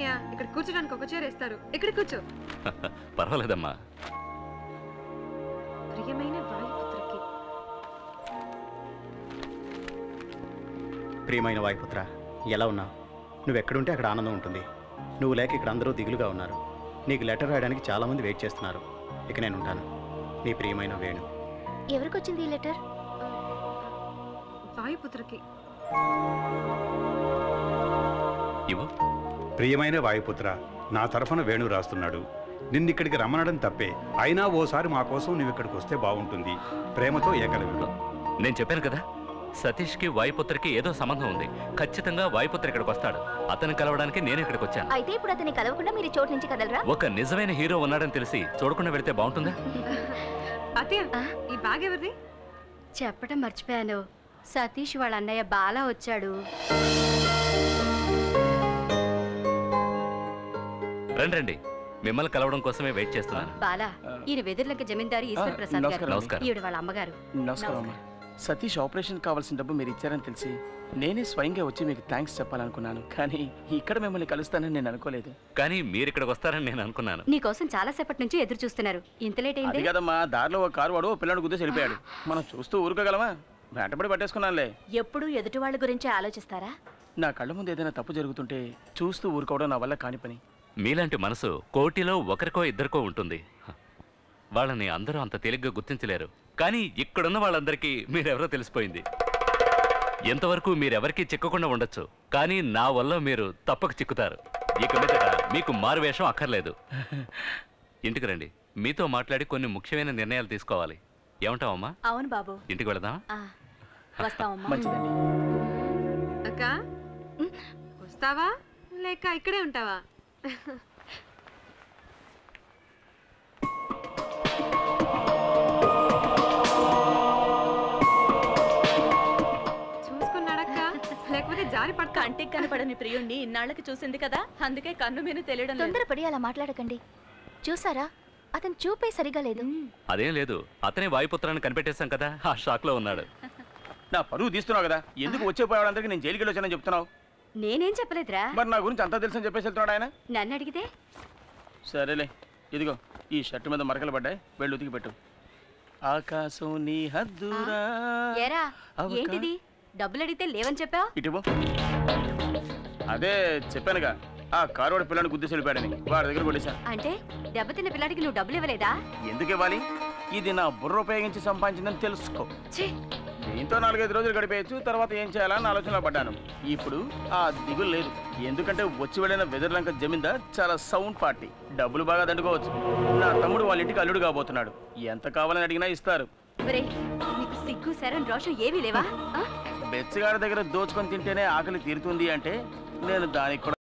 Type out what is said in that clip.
అన్నయ్య ఇక్కడ కూర్చోడానికి ఒక చైర్ ఇస్తారు ఇక్కడ కూర్చో పర్వాలేదమ్మా ప్రియమైన వాయుపుత్రకి ప్రియమైన వాయుపుత్ర ఎలా ఉన్నావు నువ్వు ఎక్కడుంటే అక్కడ ఆనందం ఉంటుంది నువ్వు లేక ఇక్కడ అందరూ దిగులుగా ఉన్నారు నీకు లెటర్ రాయడానికి చాలామంది వెయిట్ చేస్తున్నారు ఇక నేను ఉంటాను నీ ప్రియమైన వేణు ఎవరికి వచ్చింది ఈ లెటర్ వాయుపుత్రకి ఇవ్వు ప్రియమైన వాయుపుత్ర నా తరఫున వేణు రాస్తున్నాడు నిన్నిక్కడికి రమ్మనడం తప్పే అయినా ఓసారి మా కోసం నువ్వు ఇక్కడికి వస్తే బాగుంటుంది ప్రేమతో ఏకలవ్యుడు నేను చెప్పాను కదా సతీష్కి వాయుపుత్రకి ఏదో సంబంధం ఉంది ఖచ్చితంగా వాయుపుత్ర ఇక్కడికి వస్తాడు అతను కలవడానికి నేను ఇక్కడికి వచ్చాను అయితే ఇప్పుడు అతన్ని కలవకుండా మీరు ఈ చోటు నుంచి కదలరా ఒక నిజమైన హీరో ఉన్నాడని తెలిసి చూడకుండా వెళితే బాగుంటుందా అత్తయ్య ఆ? ఈ బ్యాగ్ ఎవరిది చెప్పడం మర్చిపోయాను సతీష్ వాళ్ళ అన్నయ్య బాలా వచ్చాడు రండి రండి మిమ్మల్ని కలవడం కోసమే వెయిట్ చేస్తున్నాను బాలా ఈయన వెదిర్లంక జమీందారు ఈశ్వర్ ప్రసాద్ గారు నమస్కారం. నమస్కారం ఈవిడ వాళ్ళ అమ్మగారు నమస్కారం అమ్మా సతీష్ ఆపరేషన్ కావాల్సిన డబ్బు మీరు ఇచ్చారని తెలిసి నేనే స్వయంగా వచ్చి మీకు థ్యాంక్స్ చెప్పాలనుకున్నాను కానీ ఇక్కడ మిమ్మల్ని కలుస్తానని నేను అనుకోలేదు కానీ మీరు ఇక్కడికి వస్తారని నేను అనుకున్నాను నీకోసం చాలా సేపటి నుంచి ఎదురు చూస్తున్నారు ఇంత లేట్ అది అయింది కదమ్మా దారిలో ఒక కారు వాడు ఓ పిల్లని గుద్దేసి వెళ్ళిపోయాడు మనం చూస్తూ ఊరుకోగలమా వెంటబడి పట్టేసుకున్నానులే ఎప్పుడు ఎదుటి వాళ్ళ గురించి ఆలోచిస్తారా నా కళ్ళ ముందు ఏదైనా తప్పు జరుగుతుంటే చూస్తూ ఊరుకోవడం నా వల్ల కాని పని మీలాంటి మనసు కోటిలో ఒకరికో ఇద్దరికో ఉంటుంది హ. వాళ్ళని అందరూ అంత తేలిగ్గా గుర్తించలేరు కానీ ఇక్కడున్న వాళ్ళందరికీ మీరెవరో తెలిసిపోయింది ఎంతవరకు మీరెవరికీ చిక్కకుండా ఉండొచ్చు కానీ నా వల్ల మీరు తప్పక చిక్కుతారు ఇక మీదట మీకు మారువేషం అక్కర్లేదు ఇంటికి రండి మీతో మాట్లాడి కొన్ని ముఖ్యమైన నిర్ణయాలు తీసుకోవాలి ఏమంటావమ్మా అవును బాబు ఇంటికి వెళదామా వస్తామమ్మా మంచిదండి అక్క వస్తావా లేక ఇక్కడే ఉంటావా చూసుకున్నాడక్క లేకపోతే జారి పడతా కంటికి కనపడని ప్రియుణ్ణి ఇన్నాళ్ళకి చూసింది కదా అందుకే కన్ను మీద తెలియడం లేదు తొందరపడి అలా మాట్లాడకండి చూసారా అతను చూపే సరిగా లేదు అదేం లేదు అతనే వాయుపుత్రాన్ని కనిపెట్టేశాం కదా ఆ షాక్ లో ఉన్నాడు నా పరువు తీస్తున్నావు కదా ఎందుకు వచ్చే పోయేవాళ్ళందరికీ నేను జైలుకి వెళ్ళి వచ్చానని చెప్తున్నావు నేనేం చెప్పలేదురా మరి నా గురించి అంతా తెలుసని చెప్పేసి వెళ్తున్నాడు ఆయన నన్ను అడిగితే సరేలే ఇదిగో ఈ షర్ట్ మీద మరకలు పడ్డాయి వెళ్ళి ఉతికి పెట్టు ఆకాశం నీ హద్దురా ఏరా అవకా- ఏంటిది డబ్బులు అడిగితే లేవని చెప్పావు ఇటువో అదే చెప్పానుగా ఆ కారు వాడి పిల్లని గుద్దేసి వెళ్ళిపోయాడని వాడి దగ్గర కొట్టేశాను అంటే దెబ్బతిన్న పిల్లాడికి నువ్వు డబ్బులు ఇవ్వలేదా ఎందుకు ఇవ్వాలి ఇది నా బుర్ర ఉపయోగించి సంపాదించిందని తెలుసుకో ఛీ దీంతో నాలుగైదు రోజులు గడిపేయచ్చు తర్వాత ఏం చేయాలని ఆలోచనలో పడ్డాను ఇప్పుడు ఆ దిగులు లేదు ఎందుకంటే వచ్చి వెళ్ళిన వెదర్లంక జమీందార్ చాలా సౌండ్ పార్టీ డబ్బులు బాగా దండుకోవచ్చు నా తమ్ముడు వాళ్ళ ఇంటికి అల్లుడు కాబోతున్నాడు ఎంత కావాలని అడిగినా ఇస్తారు ఒరేయ్, నీకు సిగ్గు శరం రోషం ఏమీ లేవా ఆ? బెచ్చగారి దగ్గర దోచుకొని తింటేనే ఆకలి తీరుతుంది అంటే నేను దానికి కూడా